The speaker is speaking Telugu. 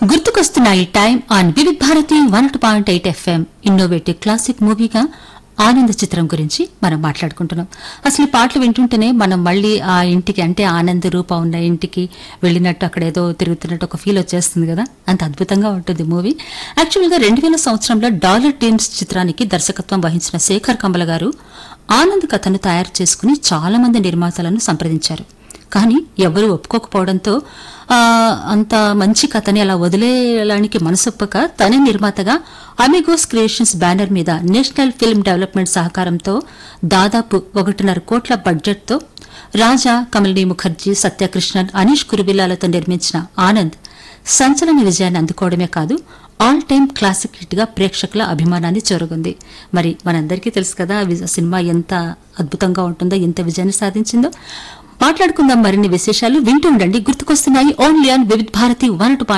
గుర్తుకొస్తున్నాయి time on Vividh Bharati one point eight FM innovative classic మూవీగా ఆనంద చిత్రం గురించి మనం మాట్లాడుకుంటున్నాం అసలు ఈ పాటలు వింటుంటేనే మనం మళ్ళీ ఆ ఇంటికి అంటే ఆనంద రూప ఉన్న ఇంటికి వెళ్ళినట్టు అక్కడ ఏదో తిరుగుతున్నట్టు ఒక ఫీల్ వచ్చేస్తుంది కదా అంత అద్భుతంగా ఉంటుంది మూవీ యాక్చువల్గా రెండు వేల సంవత్సరంలో డాలర్ టీమ్స్ చిత్రానికి దర్శకత్వం వహించిన శేఖర్ కమల గారు ఆనంద్ కథను తయారు చేసుకుని చాలా మంది నిర్మాతలను సంప్రదించారు కానీ ఎవరు ఒప్పుకోకపోవడంతో ఆ, అంత మంచి కథని అలా వదిలేయడానికి మనసొప్పక తనే నిర్మాతగా అమిగోస్ క్రియేషన్స్ బ్యానర్ మీద నేషనల్ ఫిల్మ్ డెవలప్మెంట్ సహకారంతో దాదాపు ఒకటిన్నర కోట్ల బడ్జెట్తో రాజా కమలిని ముఖర్జీ సత్యకృష్ణన్ అనీష్ కురుబిల్లాలతో నిర్మించిన ఆనంద్ సంచలన విజయాన్ని అందుకోవడమే కాదు ఆల్ టైమ్ క్లాసిక్ హిట్ గా ప్రేక్షకుల అభిమానాన్ని చొరగొంది మరి మనందరికీ తెలుసు కదా ఆ విజ- సినిమా ఎంత అద్భుతంగా ఉంటుందో ఎంత విజయాన్ని సాధించిందో మాట్లాడుకుందాం మరిన్ని విశేషాలు వింటూ ఉండండి గుర్తుకొస్తున్నాయి only on Vividh Bharati one